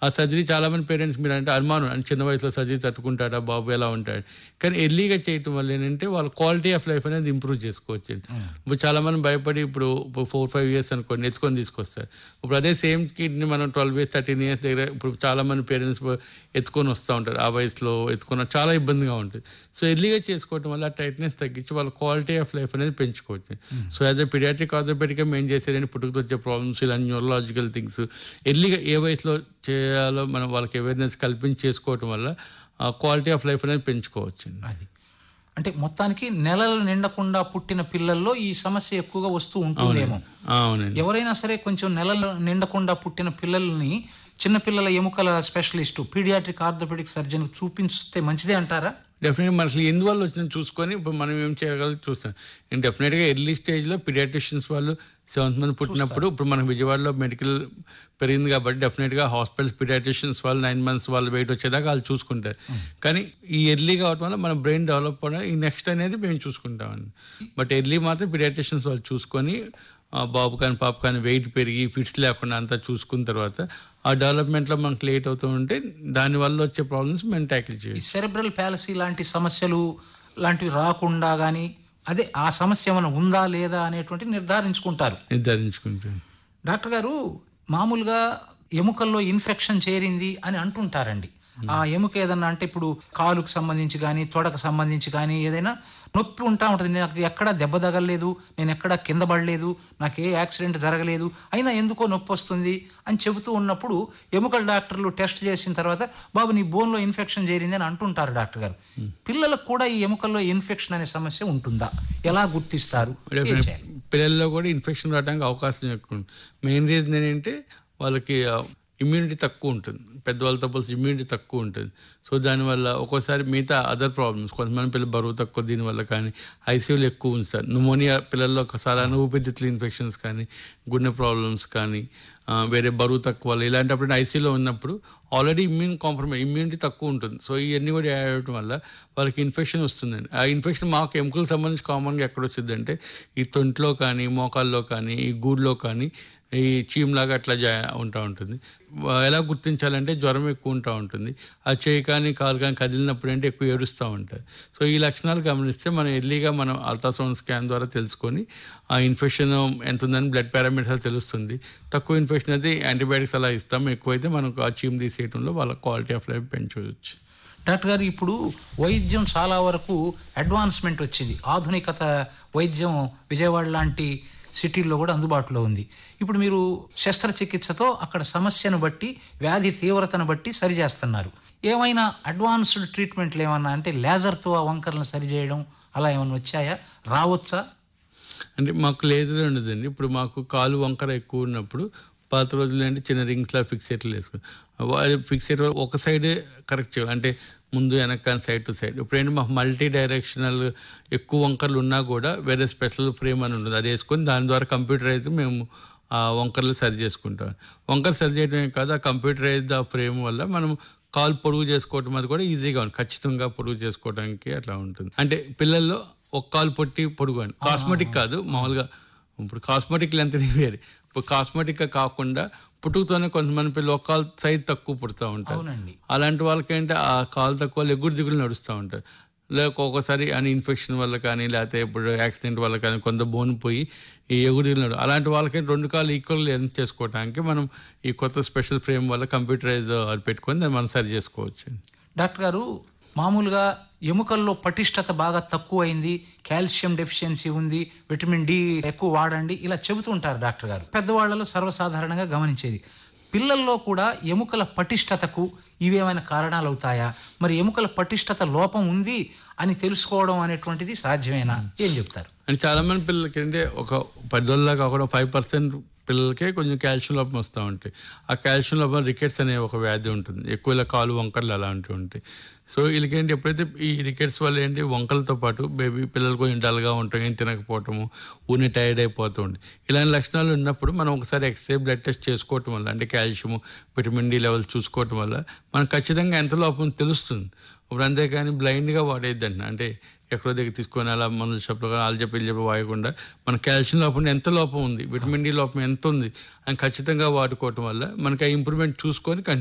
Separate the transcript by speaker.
Speaker 1: ఆ సర్జరీ చాలా మంది పేరెంట్స్ మీరు అంటే అనుమానం అంటే చిన్న వయసులో సర్జరీ తట్టుకుంటాడా బాబు ఎలా ఉంటాడు కానీ ఎర్లీగా చేయటం వల్ల ఏంటంటే వాళ్ళ క్వాలిటీ ఆఫ్ లైఫ్ అనేది ఇంప్రూవ్ చేసుకోవచ్చు ఇప్పుడు చాలా మంది భయపడి ఇప్పుడు ఫోర్ ఫైవ్ ఇయర్స్ అనుకోండి ఎత్తుకొని తీసుకొస్తారు ఇప్పుడు అదే సేమ్ కిడ్ని మనం ట్వెల్వ్ ఇయర్స్ థర్టీన్ ఇయర్స్ దగ్గర ఇప్పుడు చాలా మంది పేరెంట్స్ ఎత్తుకొని వస్తూ ఉంటారు ఆ వయసులో ఎత్తుకున్న చాలా ఇబ్బందిగా ఉంటుంది సో ఎర్లీగా చేసుకోవటం వల్ల టైట్నెస్ తగ్గించి వాళ్ళ క్వాలిటీ ఆఫ్ లైఫ్ అనేది పెంచుకోవచ్చు సో యాజ్ అ పిడియాట్రిక్ ఆర్థోపెడిక్గా మేము చేసేదంటే పుట్టుకతో వచ్చే ప్రాబ్లమ్స్ ఇలా న్యూరలాజికల్ థింగ్స్ ఎర్లీగా ఏ వయసులో చేయాలో మనం వాళ్ళకి అవేర్నెస్ కల్పించి చేసుకోవటం వల్ల క్వాలిటీ ఆఫ్ లైఫ్ అనేది పెంచుకోవచ్చు
Speaker 2: అది అంటే మొత్తానికి నెలలు నిండకుండా పుట్టిన పిల్లల్లో ఈ సమస్య ఎక్కువగా వస్తూ ఉంటుందేమో
Speaker 1: అవునండి
Speaker 2: ఎవరైనా సరే కొంచెం నెలలు నిండకుండా పుట్టిన పిల్లల్ని చిన్నపిల్లల ఎముకల స్పెషలిస్టు పీడియాట్రిక్ ఆర్థోపెడిక్ సర్జన్ చూపిస్తే మంచిదే అంటారా
Speaker 1: డెఫినెట్గా మనకి ఎందువల్ల వచ్చిందని చూసుకొని ఇప్పుడు మనం ఏం చేయగలం చూస్తాం నేను డెఫినెట్గా ఎర్లీ స్టేజ్లో పిడియాట్రిషియన్స్ వాళ్ళు సెవెంత్ మంత్ పుట్టినప్పుడు ఇప్పుడు మనం విజయవాడలో మెడికల్ పెరిగింది కాబట్టి డెఫినెట్గా హాస్పిటల్స్ పిడియాట్రిషియన్స్ వాళ్ళు నైన్ మంత్స్ వాళ్ళు వెయిట్ వచ్చేదాకా వాళ్ళు చూసుకుంటారు కానీ ఈ ఎర్లీ కావటం వల్ల మన బ్రెయిన్ డెవలప్ అవ్వడం ఈ నెక్స్ట్ అనేది మేము చూసుకుంటామండి బట్ ఎర్లీ మాత్రం పిడియాట్రిషియన్స్ వాళ్ళు చూసుకొని ఆ బాబు కానీ పాప కానీ వెయిట్ పెరిగి ఫిట్స్ లేకుండా అంతా చూసుకున్న తర్వాత ఆ డెవలప్మెంట్లో మనకు లేట్ అవుతూ ఉంటే దానివల్ల వచ్చే ప్రాబ్లమ్స్ మేము ట్యాకిల్
Speaker 2: ఈ
Speaker 1: చేయాలి
Speaker 2: సెరెబ్రల్ ప్యాలసీ లాంటి సమస్యలు లాంటివి రాకుండా కానీ అదే ఆ సమస్య ఏమైనా ఉందా లేదా అనేటువంటి నిర్ధారించుకుంటారు
Speaker 1: నిర్ధారించుకుంటాం
Speaker 2: డాక్టర్ గారు మామూలుగా ఎముకల్లో ఇన్ఫెక్షన్ చేరింది అని అంటుంటారండి ఆ ఎముక ఏదన్నా అంటే ఇప్పుడు కాలుకు సంబంధించి కానీ తొడకు సంబంధించి కానీ ఏదైనా నొప్పి ఉంటా ఉంటుంది నాకు ఎక్కడ దెబ్బ తగలలేదు నేను ఎక్కడ కింద పడలేదు నాకు ఏ యాక్సిడెంట్ జరగలేదు అయినా ఎందుకో నొప్పి వస్తుంది అని చెబుతూ ఉన్నప్పుడు ఎముకల డాక్టర్లు టెస్ట్ చేసిన తర్వాత బాబు నీ బోన్లో ఇన్ఫెక్షన్ చేరింది అని అంటుంటారు డాక్టర్ గారు పిల్లలకు కూడా ఈ ఎముకల్లో ఇన్ఫెక్షన్ అనే సమస్య ఉంటుందా ఎలా గుర్తిస్తారు ఏం చేయాలి?
Speaker 1: పిల్లల్లో కూడా ఇన్ఫెక్షన్ రావడానికి అవకాశం ఎక్కువ ఉంది మెయిన్ రీజన్ ఏంటంటే వాళ్ళకి ఇమ్యూనిటీ తక్కువ ఉంటుంది పెద్దవాళ్ళతో పోల్సి ఇమ్యూనిటీ తక్కువ ఉంటుంది సో దానివల్ల ఒక్కోసారి మిగతా అదర్ ప్రాబ్లమ్స్ కొంతమంది పిల్లలు బరువు తక్కువ దీనివల్ల కానీ ఐసీయూలు ఎక్కువ ఉంచుతారు న్యూమోనియా పిల్లల్లో ఒకసారి ఊపిరితిత్తుల ఇన్ఫెక్షన్స్ కానీ గుండె ప్రాబ్లమ్స్ కానీ ఆ, వేరే బరువు తక్కువ వల్ల ఇలాంటప్పుడు ఐసీయూలో ఉన్నప్పుడు ఆల్రెడీ ఇమ్యూన్ కాంప్రమైజ్ ఇమ్యూనిటీ తక్కువ ఉంటుంది సో ఇవన్నీ కూడా యాడ్ అవ్వడం వల్ల వాళ్ళకి ఇన్ఫెక్షన్ వస్తుందండి ఆ ఇన్ఫెక్షన్ మాకు ఎముకలకు సంబంధించి కామన్గా ఎక్కడ వచ్చిందంటే ఈ తొంట్లో కానీ మోకాల్లో కానీ ఈ గూడులో కానీ ఈ చీమ్లాగా అట్లా జా ఉంటా ఉంటుంది వా- ఎలా గుర్తించాలంటే జ్వరం ఎక్కువ ఉంటా ఉంటుంది ఆ చేయి కానీ కాలు కానీ కదిలినప్పుడు అంటే ఎక్కువ ఏడుస్తూ ఉంటారు సో ఈ లక్షణాలు గమనిస్తే మనం ఎర్లీగా మనం అల్ట్రాసౌండ్ స్కాన్ ద్వారా తెలుసుకొని ఆ ఇన్ఫెక్షన్ ఎంత ఉందని బ్లడ్ పారామీటర్స్ తెలుస్తుంది తక్కువ ఇన్ఫెక్షన్ అయితే యాంటీబయాటిక్స్ అలా ఇస్తాం ఎక్కువైతే మనకు ఆ చీమ్ తీసేయడంలో వాళ్ళ క్వాలిటీ ఆఫ్ లైఫ్ పెంచవచ్చు
Speaker 2: డాక్టర్ గారు ఇప్పుడు వైద్యం చాలా వరకు అడ్వాన్స్మెంట్ వచ్చింది ఆధునికత వైద్యం విజయవాడ లాంటి సిటీల్లో కూడా అందుబాటులో ఉంది ఇప్పుడు మీరు శస్త్రచికిత్సతో అక్కడ సమస్యను బట్టి వ్యాధి తీవ్రతను బట్టి సరి చేస్తున్నారు ఏమైనా అడ్వాన్స్డ్ ట్రీట్మెంట్లు ఏమన్నా అంటే లేజర్తో ఆ వంకర్లను సరి చేయడం అలా ఏమైనా వచ్చాయా రావచ్చా
Speaker 1: అంటే మాకు లేజర్ ఉండదండి ఇప్పుడు మాకు కాలు వంకర ఎక్కువ ఉన్నప్పుడు పాత రోజులు అంటే చిన్న రింగ్స్లా ఫిక్సేట్లు వేసుకుని ఫిక్సేట్ ఒక సైడే కరెక్ట్ చేయాలి అంటే ముందు వెనక సైడ్ టు సైడ్ ఇప్పుడు ఏంటి మాకు మల్టీ డైరెక్షనల్ ఎక్కువ వంకర్లు ఉన్నా కూడా వేరే స్పెషల్ ఫ్రేమ్ అని ఉంటుంది అది వేసుకొని దాని ద్వారా కంప్యూటర్ అయితే మేము ఆ వంకర్లు సరి చేసుకుంటాం వంకర్ సరి చేయడమే కాదు ఆ కంప్యూటరైజ్ ఆ ఫ్రేమ్ వల్ల మనం కాలు పొడుగు చేసుకోవటం అది కూడా ఈజీగా ఉంది ఖచ్చితంగా పొడుగు చేసుకోవడానికి అట్లా ఉంటుంది అంటే పిల్లల్లో ఒక కాలు పొట్టి పొడుగు అని కాస్మెటిక్ కాదు మామూలుగా ఇప్పుడు కాస్మెటిక్ లెంత్ వేరే ఇప్పుడు కాస్మెటిక్ కాకుండా పుట్టుకతోనే కొంతమంది పిల్లలు ఒక కాలు సైజ్ తక్కువ పుడతా ఉంటారు
Speaker 2: అవునండి
Speaker 1: అలాంటి వాళ్ళకి ఏంటంటే ఆ కాలు తక్కువ ఎగురు దిగులు నడుస్తూ ఉంటారు లేక ఒక్కోసారి అని ఇన్ఫెక్షన్ వల్ల కానీ లేకపోతే ఇప్పుడు యాక్సిడెంట్ వల్ల కానీ కొంత బోన్ పోయి ఈ ఎగురు దిగులు నడు అలాంటి వాళ్ళకి రెండు కాలు ఈక్వల్ లెంత్ చేసుకోవడానికి మనం ఈ కొత్త స్పెషల్ ఫ్రేమ్ వల్ల కంప్యూటరైజ్ అది పెట్టుకొని దాన్ని మనం సరి చేసుకోవచ్చు
Speaker 2: డాక్టర్ గారు మామూలుగా ఎముకల్లో పటిష్టత బాగా తక్కువ అయింది కాల్షియం డెఫిషియన్సీ ఉంది విటమిన్ డి ఎక్కువ వాడండి ఇలా చెబుతూ ఉంటారు డాక్టర్ గారు పెద్దవాళ్లలో సర్వసాధారణంగా గమనించేది పిల్లల్లో కూడా ఎముకల పటిష్టతకు ఇవేమైనా కారణాలు అవుతాయా మరి ఎముకల పటిష్టత లోపం ఉంది అని తెలుసుకోవడం అనేటువంటిది సాధ్యమేనా ఏం చెప్తారు
Speaker 1: అండ్ చాలా మంది పిల్లలకి అంటే ఒక పది కాకుండా ఫైవ్ పర్సెంట్ పిల్లలకే కొంచెం కాల్షియం లోపం వస్తూ ఉంటాయి ఆ కాల్షియం లోపం రికెట్స్ అనే ఒక వ్యాధి ఉంటుంది ఎక్కువ ఇలా కాలు వంకర్లు అలాంటివి ఉంటాయి సో వీళ్ళకేంటి ఎప్పుడైతే ఈ రికెట్స్ వల్ల ఏంటి వంకలతో పాటు బేబీ పిల్లలు కొంచెం డల్గా ఉంటాం ఏం తినకపోవటము ఊని టైర్డ్ అయిపోతూ ఉంటుంది ఇలాంటి లక్షణాలు ఉన్నప్పుడు మనం ఒకసారి ఎక్స్రే బ్లడ్ టెస్ట్ చేసుకోవటం వల్ల అంటే కాల్షియం విటమిన్ డి లెవెల్స్ చూసుకోవటం వల్ల మనకు ఖచ్చితంగా ఎంత లోపం తెలుస్తుంది ఇప్పుడు అంతేకాని బ్లైండ్గా వాడేద్దండి అంటే ఎక్కడో దగ్గర తీసుకొని అలా మందుల షాప్లో కానీ వాళ్ళు చెప్పి వీళ్ళు చెప్పి వాడకుండా మన కాల్షియం లోపం ఎంత లోపం ఉంది విటమిన్ డి లోపం ఎంత ఉంది అని ఖచ్చితంగా వాడుకోవటం వల్ల మనకి ఆ ఇంప్రూవ్మెంట్ చూసుకొని కంటిన్యూ